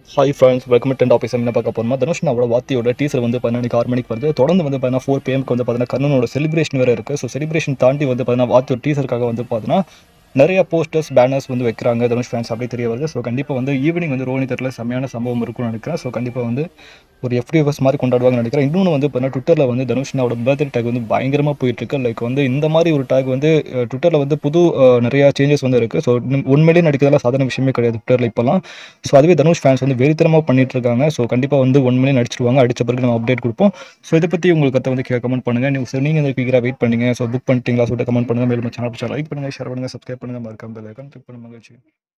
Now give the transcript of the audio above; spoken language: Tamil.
hi friends welcome tent office என்ன பார்க்க போகிறோமா தனுஷ் அவரோட வாத்தியோட டீசர் வந்து பார்த்தீங்கன்னா ஆறு மணிக்கு வருது தொடர்ந்து வந்து பார்த்தீங்கன்னா ஃபோர் பிஎம்க்கு வந்து பார்த்தீங்கன்னா கர்ணனோட செலிப்ரேஷன் வேறு இருக்குது ஸோ செலிப்ரேஷன் தாண்டி வந்து பார்த்தீங்கன்னா வாத்தியோட டீசருக்காக வந்து பார்த்தீங்கன்னா நிறைய போஸ்டர்ஸ் பேனர்ஸ் வந்து வைக்கிறாங்க தனுஷ் ஃபேன்ஸ் அப்படி தெரிய வருது ஸோ கண்டிப்பாக வந்து ஈவினிங் வந்து ரோனி தட்டில் செம்மையான சம்பவம் இருக்கும்னு நினைக்கிறேன் ஸோ கண்டிப்பாக வந்து ஒரு எஃப்டிஎஃப்எஸ் மாதிரி கொண்டாடுவாங்கன்னு நினைக்கிறேன் இன்னொன்று வந்து பார்த்தீங்கன்னா ட்விட்டரில் வந்து தனுஷ்னாவோட பர்த்டே டேக் வந்து பயங்கரமாக போயிட்டு இருக்கு லைக் வந்து இந்த மாதிரி ஒரு டேக் வந்து ட்விட்டரில் வந்து புது அஹ், நிறைய சேஞ்சஸ் வந்து இருக்குது ஸோ உண்மையிலேயே நடிக்கிறதெல்லாம் சாதாரண விஷயமே கிடையாது ட்விட்டரில் இப்போலாம் ஸோ அதுவே தனுஷ் ஃபேன்ஸ் வந்து வெறித்தனமாக பண்ணிட்டு இருக்காங்க ஸோ கண்டிப்பாக வந்து உண்மையிலே நடிச்சிருவாங்க அடிச்ச பிறகு நம்ம அப்டேட் கொடுப்போம் ஸோ இதை பற்றி உங்களுக்கு கத்தை வந்து கமெண்ட் பண்ணுங்க நீங்கள் சார் நீங்கள் இந்த குயிக்கராக வெயிட் பண்ணுங்க ஸோ புக் பண்ணிட்டீங்களா சொல்லிட்டு கமெண்ட் பண்ணுங்க மேலும் சேனல் லைக் பண்ணுங்க ஷேர் பண்ணுங்க சப்ஸ்கிரைப் பண்ணுங்க மறக்காம பெல் ஐக்கான் கிளிக் பண்ணுங்க மகிழ்ச்சி